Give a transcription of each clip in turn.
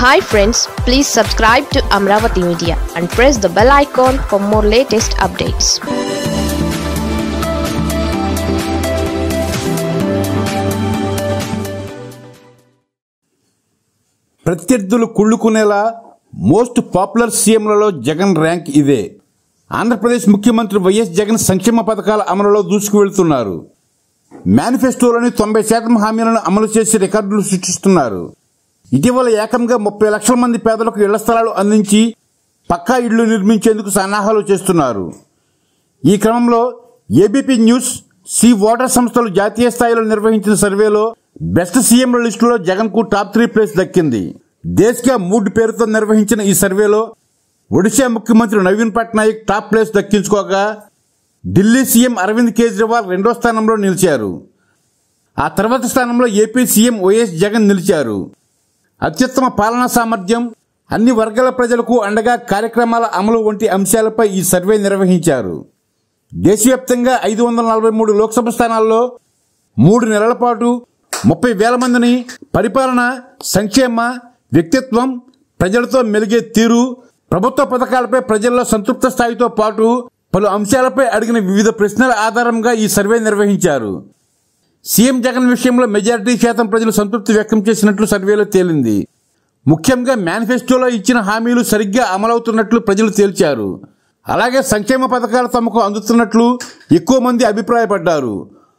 hi friends please subscribe to Amaravati media and press the bell icon for more latest updates ప్రత్యర్థులు కుళ్ళుకునేలా most popular సీఎంలలో Jagan rank ఇదే ఆంధ్రప్రదేశ్ ముఖ్యమంత్రి YS Jagan సంక్షేమ పథకాల అమలులో దూసుకువెళ్తున్నారు మేనిఫెస్టోలోని తొంభై శాతం హామీలను అమలు చేసి రికార్డులు సృష్టిస్తున్నారు ఇటీవల ఏకంగా ముప్పై లక్షల మంది పేదలకు ఇళ్ల స్థలాలు అందించి పక్కా ఇళ్లు నిర్మించేందుకు సన్నాహాలు చేస్తున్నారు ఈ క్రమంలో ఏబీపీ న్యూస్ సి ఓటర్ సంస్థలు జాతీయ స్థాయిలో నిర్వహించిన సర్వేలో బెస్ట్ సీఎంల లిస్టులో జగన్ కు టాప్ త్రీ ప్లేస్ దక్కింది దేశ్కా మూడ్ పేరుతో నిర్వహించిన ఈ సర్వేలో ఒడిశా ముఖ్యమంత్రి నవీన్ పట్నాయక్ టాప్ ప్లేస్ దక్కించుకోగా ఢిల్లీ సీఎం అరవింద్ కేజ్రీవాల్ రెండో స్థానంలో నిలిచారు ఆ తర్వాత స్థానంలో ఏపీ సీఎం వైఎస్ జగన్ నిలిచారు అత్యుత్తమ పాలనా సామర్థ్యం అన్ని వర్గాల ప్రజలకు అండగా కార్యక్రమాల అమలు వంటి అంశాలపై ఈ సర్వే నిర్వహించారు దేశవ్యాప్తంగా ఐదు వందల నలభై మూడు లోక్సభ స్థానాల్లో మూడు నెలల పాటు ముప్పై వేల మందిని పరిపాలన సంక్షేమ వ్యక్తిత్వం ప్రజలతో మెలిగే తీరు ప్రభుత్వ పథకాలపై ప్రజల్లో సంతృప్త స్థాయితో పాటు పలు అంశాలపై అడిగిన వివిధ ప్రశ్నల ఆధారంగా ఈ సర్వే నిర్వహించారు సీఎం జగన్ విషయంలో మెజారిటీ శాతం ప్రజలు సంతృప్తి వ్యక్తం చేసినట్లు సర్వేలో తేలింది ముఖ్యంగా మేనిఫెస్టోలో ఇచ్చిన హామీలు సరిగ్గా అమలవుతున్నట్లు ప్రజలు తేల్చారు అలాగే సంక్షేమ పథకాలు తమకు అందుతున్నట్లు ఎక్కువ మంది అభిప్రాయపడ్డారు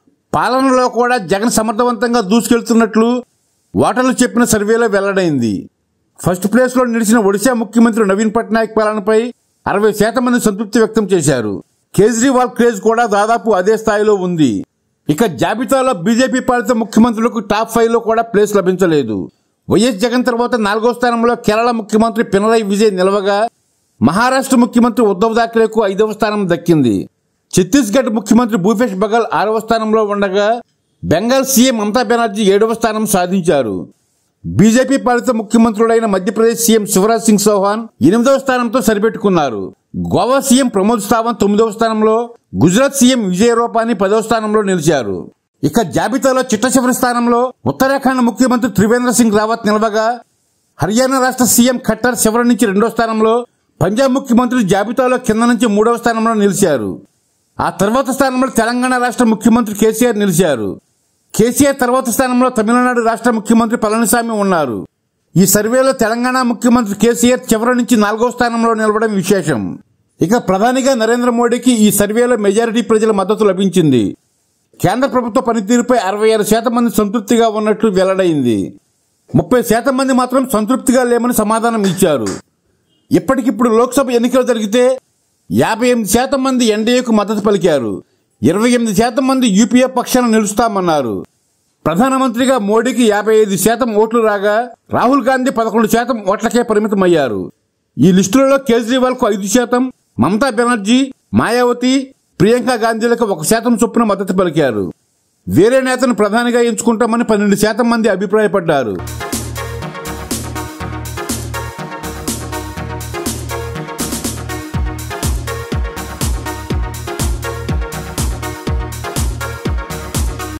పాలనలో కూడా జగన్ సమర్థవంతంగా దూసుకెళ్తున్నట్లు ఓటర్లు చెప్పిన సర్వేలో వెల్లడైంది ఫస్ట్ ప్లేస్లో నిలిచిన ఒడిశా ముఖ్యమంత్రి నవీన్ పట్నాయక్ పాలనపై అరవై శాతం మంది సంతృప్తి వ్యక్తం చేశారు కేజ్రీవాల్ క్రేజ్ కూడా దాదాపు అదే స్థాయిలో ఉంది ఇక జాబితాలో బీజేపీ పాలిత ముఖ్యమంత్రులకు టాప్ ఫైవ్ లో కూడా ప్లేస్ లభించలేదు వైఎస్ జగన్ తర్వాత నాలుగో స్థానంలో కేరళ ముఖ్యమంత్రి పినరయ్ విజయ్ నిలవగా మహారాష్ట్ర ముఖ్యమంత్రి ఉద్దవ్ థాక్రేకు ఐదవ స్థానం దక్కింది ఛత్తీస్గఢ్ ముఖ్యమంత్రి భూపేష్ బగల్ ఆరవ స్థానంలో ఉండగా బెంగాల్ సీఎం మమతా బెనర్జీ ఏడవ స్థానం సాధించారు బీజేపీ పాలిత ముఖ్యమంత్రుడైన మధ్యప్రదేశ్ సీఎం శివరాజ్ సింగ్ చౌహాన్ ఎనిమిదవ స్థానంతో సరిపెట్టుకున్నారు గోవా సీఎం ప్రమోద్ సావంత్ తొమ్మిదవ స్థానంలో గుజరాత్ సీఎం విజయ్ రూపాని పదవ స్థానంలో నిలిచారు ఇక జాబితాలో చిట్ట చివరి స్థానంలో ఉత్తరాఖండ్ ముఖ్యమంత్రి త్రివేంద్ర సింగ్ రావత్ నిలవగా హర్యానా రాష్ట్ర సీఎం ఖట్టర్ చివరి నుంచి రెండో స్థానంలో పంజాబ్ ముఖ్యమంత్రి జాబితాలో కింద నుంచి మూడవ స్థానంలో నిలిచారు ఆ తర్వాత స్థానంలో తెలంగాణ రాష్ట్ర ముఖ్యమంత్రి కేసీఆర్ నిలిచారు కేసీఆర్ తర్వాత స్థానంలో తమిళనాడు రాష్ట్ర ముఖ్యమంత్రి పళనిస్వామి ఉన్నారు ఈ సర్వేలో తెలంగాణ ముఖ్యమంత్రి కేసీఆర్ చివరి నుంచి నాలుగో స్థానంలో నిలవడం విశేషం ఇక ప్రధానిగా నరేంద్ర మోడీకి ఈ సర్వేలో మెజారిటీ ప్రజల మద్దతు లభించింది కేంద్ర ప్రభుత్వ పనితీరుపై అరవై ఆరు శాతం మంది సంతృప్తిగా ఉన్నట్లు వెల్లడైంది ముప్పై శాతం మంది మాత్రం సంతృప్తిగా లేమని సమాధానం ఇచ్చారు ఇప్పటికిప్పుడు లోక్సభ ఎన్నికలు జరిగితే యాభై ఎనిమిది శాతం మంది ఎన్డీఏకు మద్దతు పలికారు ఇరవై ఎనిమిది శాతం మంది యూపీఏ పక్షాన నిలుస్తామన్నారు ప్రధానమంత్రిగా మోడీకి యాభై ఐదు శాతం ఓట్లు రాగా రాహుల్ గాంధీ పదకొండు శాతం ఓట్లకే పరిమితమయ్యారు ఈ లిస్టులలో కేజ్రీవాల్ కు ఐదు శాతం మమతా బెనర్జీ మాయావతి ప్రియాంక గాంధీలకు ఒక శాతం చొప్పున మద్దతు పలికారు వేరే నేతను ప్రధానిగా ఎంచుకుంటామని పన్నెండు శాతం మంది అభిప్రాయపడ్డారు